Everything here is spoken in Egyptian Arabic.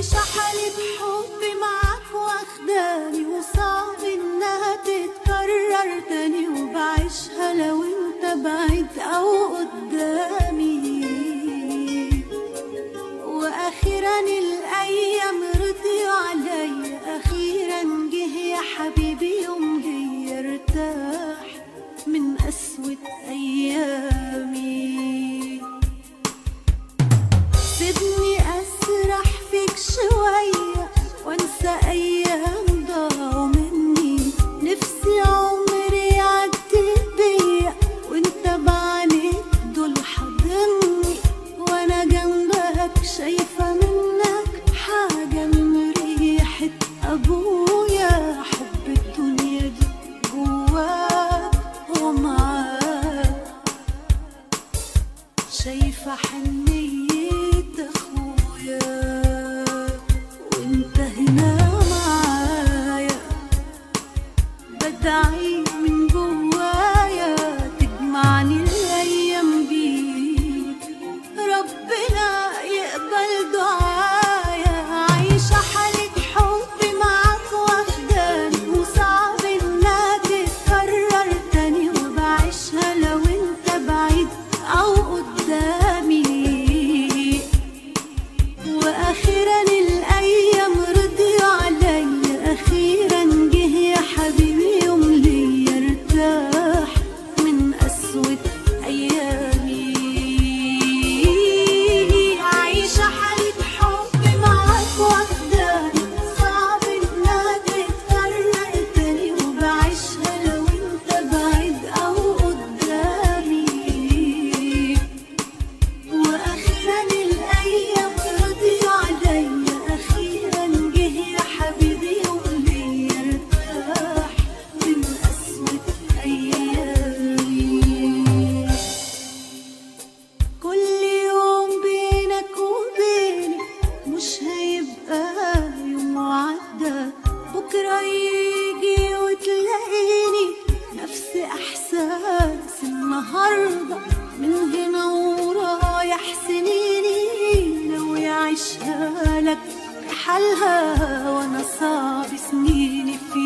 عايشة حالة حب معاك واخداني وصعب انها تتكرر تاني وبعيشها لو انت بعيد او قدامي واخيرا الايام رضيوا عليا اخيرا جه يا حبيبي يوم جاي ارتاح من قسوة ايامي سيبني اسرح فيك شوية وانسى ايام ضاعوا مني نفسي عمري يعدي بيا وانت بعينيك دول حاضني وانا جنبك شايفة منك حاجة من ريحة ابويا حب الدنيا دي جواك ومعاك شايفة حنية اخويا وانت هنا معايا بدعي من جوايا تجمعني الايام بيك ربنا يقبل دعايا عايشة حالة حب معاك واخداني وصعب انها تتكرر تاني وبعيشها لو انت بعيد او قدامي واخيرا الايام رضيوا عليا اخيرا جه يا حبيبي يوم ليا ارتاح من قسوة ايامي عايشة حالة حب معاك واخداني صعب انها تتكرر تاني وبعيشها لو انت بعيد او قدامي واخيرا الايام رضيوا عليا اخيرا جه يا حبيبي يوم ليا ارتاح من قسوة ايامي كل يوم بينك وبيني مش هيبقى يوم وعدى بكرة يجي وتلاقيني نفس احساس النهاردة من هنا ورايح سنيني لو يعيشها لك بحالها وانا صعب سنيني في